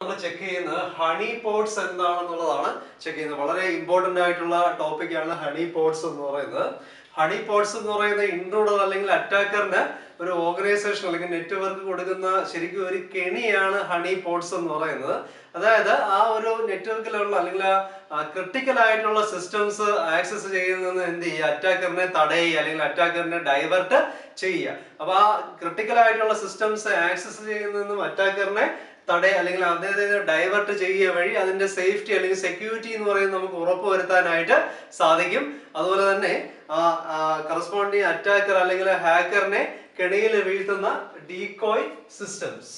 നമ്മൾ ചെക്ക് ചെയ്യുന്നത് honey pots എന്താണെന്നുള്ളതാണ് check ചെയ്യുന്നത് വളരെ ഇമ്പോർട്ടന്റ് ആയിട്ടുള്ള ടോപ്പിക്കാണ് ഹണി പോട്ട്സ് എന്ന് പറയുന്നത് ഹണി പോട്ട്സ് എന്ന് പറയുന്ന ഇൻട്രൂഡർ അല്ലെങ്കിൽ അറ്റാക്കറിന് ഒരു ഓർഗനൈസേഷൻ അല്ലെങ്കിൽ നെറ്റ്വർക്ക് കൊടുക്കുന്ന ശരിക്കും ഒരു കെണിയാണ് ഹണി പോട്ട്സ് എന്ന് പറയുന്നത് അതായത് ആ ഒരു നെറ്റ്വർക്കിലുള്ള അല്ലെങ്കിൽ ക്രിട്ടിക്കൽ ആയിട്ടുള്ള സിസ്റ്റംസ് ആക്സസ് ചെയ്യുന്നതെന്ന് എന്ത് ചെയ്യുക അറ്റാക്കറിനെ തടയുക അല്ലെങ്കിൽ അറ്റാക്കറിനെ ഡൈവേർട്ട് ചെയ്യുക അപ്പൊ ആ ക്രിട്ടിക്കൽ ആയിട്ടുള്ള സിസ്റ്റംസ് ആക്സസ് ചെയ്യുന്നതെന്നും അറ്റാക്കറിനെ തടയ അല്ലെങ്കിൽ അദ്ദേഹത്തെ ഡൈവേർട്ട് ചെയ്യുക വഴി അതിന്റെ സേഫ്റ്റി അല്ലെങ്കിൽ സെക്യൂരിറ്റി എന്ന് പറയുന്നത് നമുക്ക് ഉറപ്പുവരുത്താനായിട്ട് സാധിക്കും അതുപോലെ തന്നെ കറസ്പോണ്ടിങ് അറ്റാക്കർ അല്ലെങ്കിൽ ഹാക്കറിനെ കെണിയിൽ വീഴ്ത്തുന്ന ഡീകോയ് സിസ്റ്റംസ്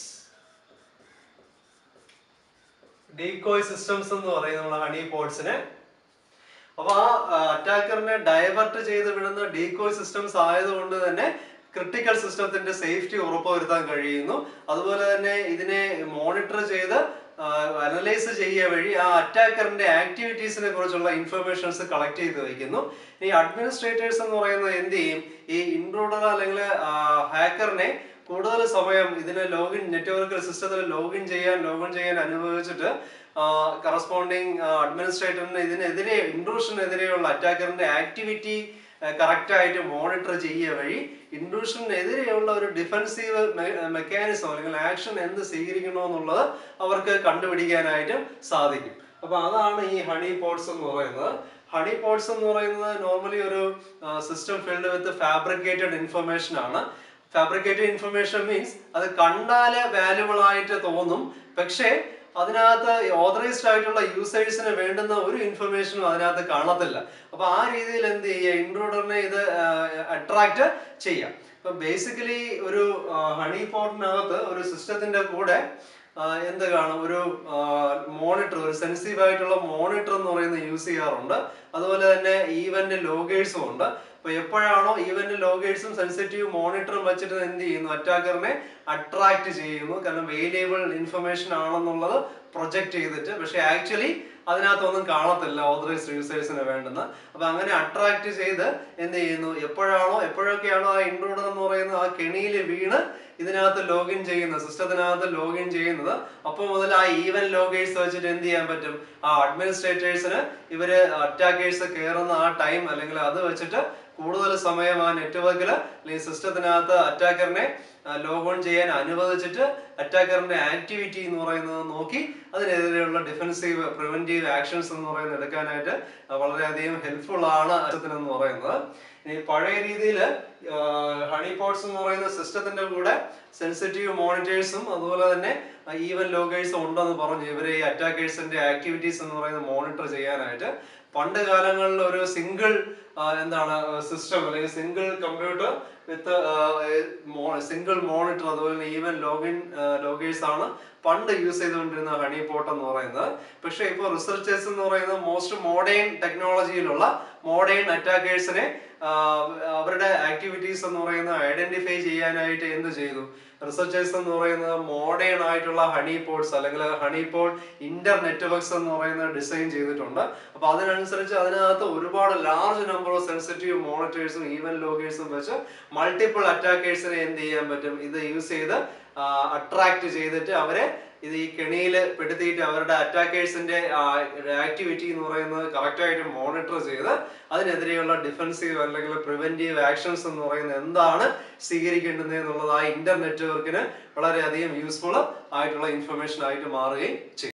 ഡീകോയ് സിസ്റ്റംസ് എന്ന് പറയും നമ്മൾ ഹണി പോട്ട്സിനെ അപ്പൊ ആ അറ്റാക്കറിനെ ഡൈവേർട്ട് ചെയ്ത് വിടുന്ന ഡീകോയ് സിസ്റ്റംസ് ആയതുകൊണ്ട് തന്നെ ക്രിട്ടിക്കൽ സിസ്റ്റത്തിന്റെ സേഫ്റ്റി ഉറപ്പുവരുത്താൻ കഴിയുന്നു അതുപോലെ തന്നെ ഇതിനെ മോണിറ്റർ ചെയ്ത് അനലൈസ് ചെയ്യുക വഴി ആ അറ്റാക്കറിന്റെ ആക്ടിവിറ്റീസിനെ കുറിച്ചുള്ള ഇൻഫർമേഷൻസ് കളക്ട് ചെയ്ത് വയ്ക്കുന്നു ഈ അഡ്മിനിസ്ട്രേറ്റേഴ്സ് എന്ന് പറയുന്നത് എന്ത് ചെയ്യും ഈ ഇൻട്രൂഡർ അല്ലെങ്കിൽ ഹാക്കറിനെ കൂടുതൽ സമയം ഇതിനെ ലോഗിൻ നെറ്റ്വർക്കിൽ സിസ്റ്റത്തിൽ ലോഗിൻ ചെയ്യാൻ ലോഗിൻ ചെയ്യാൻ അനുഭവിച്ചിട്ട് കറസ്പോണ്ടിങ് അഡ്മിനിസ്ട്രേറ്ററിന് ഇതിനെതിരെ ഇൻട്രൂഷനെതിരെയുള്ള അറ്റാക്കറിന്റെ ആക്ടിവിറ്റി കറക്റ്റ് ആയിട്ട് മോണിറ്റർ ചെയ്യുക വഴി ഇൻട്രൂഷനെതിരെയുള്ള ഒരു ഡിഫൻസീവ് മെക്കാനിസം അല്ലെങ്കിൽ ആക്ഷൻ എന്ത് സ്വീകരിക്കണമെന്നുള്ളത് അവർക്ക് കണ്ടുപിടിക്കാനായിട്ട് സാധിക്കും അപ്പൊ അതാണ് ഈ ഹണി പോട്ട്സ് എന്ന് പറയുന്നത് ഹണി പോട്ട്സ് എന്ന് പറയുന്നത് നോർമലി ഒരു system filled with fabricated information ആണ് ഫാബ്രിക്കേറ്റഡ് ഇൻഫർമേഷൻ മീൻസ് അത് കണ്ടാല് വാല്യുബിൾ ആയിട്ട് തോന്നും പക്ഷേ അതിനകത്ത് ഓതറൈസ്ഡ് ആയിട്ടുള്ള യൂസേഴ്സിന് വേണ്ടുന്ന ഒരു ഇൻഫർമേഷനും അതിനകത്ത് കാണത്തില്ല അപ്പൊ ആ രീതിയിൽ എന്ത് ചെയ്യുക ഇൻട്രൂഡറിനെ ഇത് അട്രാക്ട് ചെയ്യാം ഇപ്പൊ ബേസിക്കലി ഒരു ഹണി പോട്ടിനകത്ത് ഒരു സിസ്റ്റത്തിന്റെ കൂടെ എന്ത് കാണും ഒരു മോണിറ്റർ ഒരു സെൻസീവ് ആയിട്ടുള്ള മോണിറ്റർ എന്ന് പറയുന്നത് യൂസ് ചെയ്യാറുണ്ട് അതുപോലെ തന്നെ ഈവന്റ് ലോഗേഴ്സും ഉണ്ട് അപ്പൊ എപ്പോഴാണോ ഈവന്റ് ലോഗേഴ്സും സെൻസിറ്റീവ് മോണിറ്ററും വെച്ചിട്ട് എന്ത് ചെയ്യുന്നു അറ്റാക്കറിനെ അട്രാക്ട് ചെയ്യുന്നു കാരണം വേരിയബിൾ ഇൻഫർമേഷൻ ആണെന്നുള്ളത് പ്രൊജക്ട് ചെയ്തിട്ട് പക്ഷെ ആക്ച്വലി അതിനകത്തൊന്നും കാണത്തില്ല ഓതറൈസ്ഡ് യൂസേഴ്സിന് വേണ്ടുന്ന അപ്പൊ അങ്ങനെ അട്രാക്ട് ചെയ്ത് എന്ത് ചെയ്യുന്നു എപ്പോഴാണോ എപ്പോഴൊക്കെയാണോ ആ ഇൻട്രൂഡർ എന്ന് പറയുന്നത് ആ കെണിയിൽ വീണ് ഇതിനകത്ത് ലോഗിൻ ചെയ്യുന്നത് സിസ്റ്റത്തിനകത്ത് ലോഗിൻ ചെയ്യുന്നത് അപ്പോൾ മുതൽ ആ ഈവൻ ലോഗേഴ്സ് വെച്ചിട്ട് എന്ത് ചെയ്യാൻ പറ്റും ആ അഡ്മിനിസ്ട്രേറ്റേഴ്സിന് ഇവര് അറ്റാക്കേഴ്സ് കയറുന്ന ആ ടൈം അല്ലെങ്കിൽ അത് വെച്ചിട്ട് കൂടുതൽ സമയം ആ നെറ്റ്വർക്കിൽ അല്ലെങ്കിൽ സിസ്റ്റത്തിനകത്ത് അറ്റാക്കറിനെ ലോഗോൺ ചെയ്യാൻ അനുവദിച്ചിട്ട് അറ്റാക്കറിന്റെ ആക്ടിവിറ്റി എന്ന് പറയുന്നത് നോക്കി അതിനെതിരെയുള്ള ഡിഫൻസീവ് പ്രിവെന്റീവ് ആക്ഷൻസ് എന്ന് പറയുന്നത് എടുക്കാനായിട്ട് വളരെയധികം ഹെൽപ്ഫുൾ ആണ് എന്ന് പറയുന്നത് ഇനി പഴയ രീതിയിൽ ഹണി പോട്ട്സ് എന്ന് പറയുന്ന സിസ്റ്റത്തിന്റെ കൂടെ സെൻസിറ്റീവ് മോണിറ്റേഴ്സും അതുപോലെ തന്നെ ഈവൻ ലോഗേഴ്സും ഉണ്ടെന്ന് പറഞ്ഞു ഇവരെ ഈ അറ്റാക്കേഴ്സിന്റെ ആക്ടിവിറ്റീസ് എന്ന് പറയുന്നത് മോണിറ്റർ ചെയ്യാനായിട്ട് പണ്ട് കാലങ്ങളിൽ ഒരു സിംഗിൾ എന്താണ് സിസ്റ്റം അല്ലെങ്കിൽ single computer with single monitor അതുപോലെ ഈവൻ ലോഗിൻ ലോഗേഴ്സ് ആണ് പണ്ട് യൂസ് ചെയ്തുകൊണ്ടിരുന്ന ഹണി പോട്ട് എന്ന് പറയുന്നത് പക്ഷേ ഇപ്പോൾ റിസർച്ചേഴ്സ് എന്ന് പറയുന്നത് മോസ്റ്റ് മോഡേൺ ടെക്നോളജിയിലുള്ള മോഡേൺ അറ്റാക്കേഴ്സിനെ അവരുടെ ആക്ടിവിറ്റീസ് എന്ന് പറയുന്നത് ഐഡന്റിഫൈ ചെയ്യാനായിട്ട് എന്ത് ചെയ്തു റിസർച്ചേഴ്സ് എന്ന് പറയുന്നത് മോഡേൺ ആയിട്ടുള്ള ഹണി പോട്ട്സ് അല്ലെങ്കിൽ ഹണി പോട്ട് ഇന്റർ നെറ്റ്വർക്ക്സ് എന്ന് പറയുന്നത് ഡിസൈൻ ചെയ്തിട്ടുണ്ട് അപ്പൊ അതിനനുസരിച്ച് അതിനകത്ത് ഒരുപാട് ലാർജ് നമ്പർ ഓഫ് സെൻസിറ്റീവ് മോണിറ്റേഴ്സും ഈവൻ ലോഗേഴ്സും വെച്ച് മൾട്ടിപ്പിൾ അറ്റാക്കേഴ്സിനെ എന്ത് ചെയ്യാൻ പറ്റും ഇത് യൂസ് ചെയ്ത് അട്രാക്ട് ചെയ്തിട്ട് അവരെ ഇത് ഈ കെണിയിൽ പെടുത്തിയിട്ട് അവരുടെ അറ്റാക്കേഴ്സിന്റെ ആക്ടിവിറ്റി എന്ന് പറയുന്നത് കറക്റ്റായിട്ട് മോണിറ്റർ ചെയ്ത് അതിനെതിരെയുള്ള ഡിഫൻസീവ് അല്ലെങ്കിൽ പ്രിവെന്റീവ് ആക്ഷൻസ് എന്ന് പറയുന്നത് എന്താണ് സ്വീകരിക്കേണ്ടത് എന്നുള്ളത് ആ ഇന്റർ നെറ്റ്വർക്കിന് വളരെയധികം യൂസ്ഫുൾ ആയിട്ടുള്ള ഇൻഫർമേഷൻ ആയിട്ട് മാറുകയും ചെയ്യും